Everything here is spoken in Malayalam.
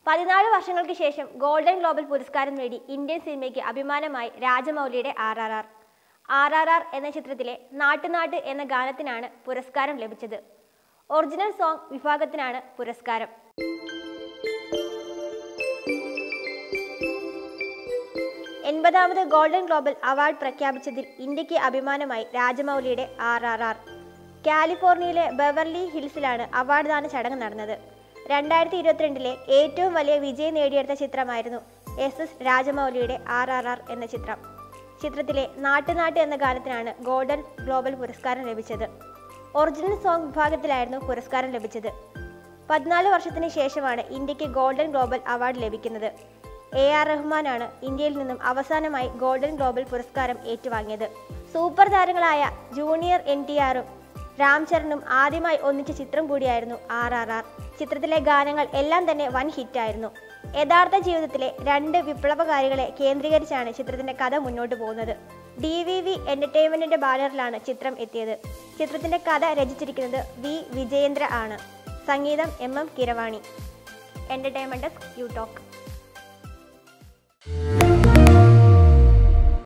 പതിനാല് വർഷങ്ങൾക്ക് ശേഷം ഗോൾഡൻ ഗ്ലോബൽ പുരസ്കാരം നേടി ഇന്ത്യൻ സിനിമയ്ക്ക് അഭിമാനമായി രാജമൗലിയുടെ R R R R R R എന്ന ചിത്രത്തിലെ നാട്ടുനാട്ട് എന്ന ഗാനത്തിനാണ് പുരസ്കാരം ലഭിച്ചത് ഒറിജിനൽ സോങ് വിഭാഗത്തിനാണ് പുരസ്കാരം എൺപതാമത് ഗോൾഡൻ ഗ്ലോബൽ അവാർഡ് പ്രഖ്യാപിച്ചതിൽ ഇന്ത്യക്ക് അഭിമാനമായി രാജമൗലിയുടെ ആർ ആർ ആർ കാലിഫോർണിയയിലെ ബെവർലി ഹിൽസിലാണ് അവാർഡ് ദാന ചടങ്ങ് നടന്നത് രണ്ടായിരത്തി ഇരുപത്തിരണ്ടിലെ ഏറ്റവും വലിയ വിജയം നേടിയെടുത്ത ചിത്രമായിരുന്നു എസ് എസ് രാജമൗലിയുടെ ആർ ആർ ആർ എന്ന ചിത്രം ചിത്രത്തിലെ നാട്ടുനാട്ട് എന്ന ഗാനത്തിനാണ് ഗോൾഡൻ ഗ്ലോബൽ പുരസ്കാരം ലഭിച്ചത് ഒറിജിനൽ സോങ് വിഭാഗത്തിലായിരുന്നു പുരസ്കാരം ലഭിച്ചത് പതിനാല് വർഷത്തിന് ശേഷമാണ് ഇന്ത്യക്ക് ഗോൾഡൻ ഗ്ലോബൽ അവാർഡ് ലഭിക്കുന്നത് എ ആർ റഹ്മാനാണ് ഇന്ത്യയിൽ നിന്നും അവസാനമായി ഗോൾഡൻ ഗ്ലോബൽ പുരസ്കാരം ഏറ്റുവാങ്ങിയത് സൂപ്പർ താരങ്ങളായ ജൂനിയർ എൻ ടി ആറും രാംചരനും ആദ്യമായി ഒന്നിച്ച ചിത്രം കൂടിയായിരുന്നു ആർ ആർ ആർ ചിത്രത്തിലെ ഗാനങ്ങൾ എല്ലാം തന്നെ വൻ ഹിറ്റായിരുന്നു യഥാർത്ഥ ജീവിതത്തിലെ രണ്ട് വിപ്ലവകാരികളെ കേന്ദ്രീകരിച്ചാണ് ചിത്രത്തിന്റെ കഥ മുന്നോട്ട് പോകുന്നത് ഡി വി വി എന്റർടൈൻമെന്റിന്റെ ബാനറിലാണ് ചിത്രം എത്തിയത് ചിത്രത്തിന്റെ കഥ രചിച്ചിരിക്കുന്നത് വി വിജയേന്ദ്ര ആണ് സംഗീതം M M Keeravani entertainment desk U talk